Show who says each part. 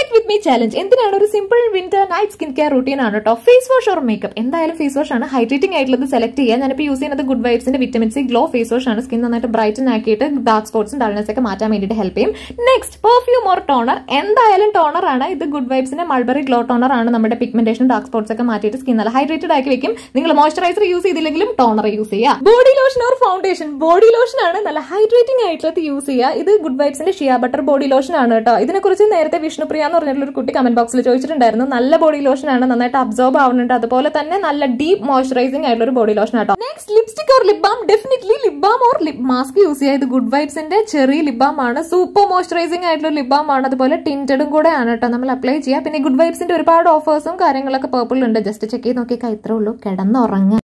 Speaker 1: it with me challenge എന്തിനാണ് ഒരു simple winter night skin care routine ആണ് കേട്ടോ ഫേസ് വാഷ് ഓർ മേക്കപ്പ് എന്തായാലും ഫേസ് വാഷ് ആണ് ഹൈഡ്രേറ്റിംഗ് ആയിട്ടുള്ളത് സെലക്ട് ചെയ്യുക ഞാനിപ്പോൾ യൂസ് ചെയ്യുന്നത് ഗുഡ് വൈബ്സിന്റെ vitamin C glow face wash ആണ് സ്കിൻ നന്നായിട്ട് ബ്രൈറ്റൻ ആക്കിയിട്ട് ഡാർക്ക് സ്പോട്സും ഡൾനെസ് ഒക്കെ മാറ്റാൻ വേണ്ടിയിട്ട് ഹെൽപ്പ് ചെയ്യും നെക്സ്റ്റ് പെർഫ്യൂം ഓർ ടോണർ എന്തായാലും ടോണർ ആണ് ഇത് ഗുഡ് വൈബ്സിന്റെ മൾബറി ഗ്ലോ ടോണർ ആണ് നമ്മുടെ പിഗ്മെന്റേഷൻ ഡാർക്ക് സ്പോട്സ് ഒക്കെ മാറ്റിയിട്ട് സ്കിൻ നല്ല ഹൈഡ്രേറ്റഡ് ആക്കി വെക്കും നിങ്ങൾ മോയ്സ്ചറൈസർ യൂസ് ചെയ്തില്ലെങ്കിലും ടോണർ യൂസ് ചെയ്യുക body lotion or foundation body lotion ആണ് നല്ല ഹൈഡ്രേറ്റിംഗ് ആയിട്ടുള്ളത് യൂസ് ചെയ്യുക ഇത് ഗുഡ് വൈബ്സിന്റെ ഷിയ ബട്ടർ ബോഡി ലോഷൻ ആണ് കേട്ടോ ഇതിനെക്കുറിച്ച് നേരത്തെ വിഷ്ണുപ്രിയ എന്ന് പറഞ്ഞിട്ടുള്ള ഒരു കുട്ടി കമന്റ് ബോക്സിൽ ചോദിച്ചിട്ടുണ്ടായിരുന്നു നല്ല ബോഡി ലോഷൻ ആണ് നന്നായിട്ട് അബ്സോർബ് ആവുന്നുണ്ട് അതുപോലെ തന്നെ നല്ല ഡീപ്പ് മോയ്സ്ചറൈസിംഗ് ആയിട്ടുള്ള ഒരു ബോഡി ലോഷൻ ആട്ടോ next lipstick or lip balm definitely lip balm or lip mask use ചെയ്യുക ഇത് ഗുഡ് വൈബ്സിന്റെ ചെറിയ ലിപ് ബാം ആണ് സൂപ്പർ മോയ്സ്ചറൈസിംഗ് ആയിട്ടുള്ള ലിപ് ബാം ആണ് അതുപോലെ ടിൻറ്റഡും കൂടെ ആണ് കേട്ടോ നമ്മൾ അപ്ലൈ ചെയ്യുക പിന്നെ ഗുഡ് വൈബ്സിന്റെ ഒരുപാട് ഓഫേഴ്സും കാര്യങ്ങളൊക്കെ പേർപ്പിൾ ഉണ്ട് ജസ്റ്റ് ചെക്ക് ചെയ്ത് നോക്കിയാൽ ഇത്രേ ഉള്ളൂ കിടന്നുറങ്ങുക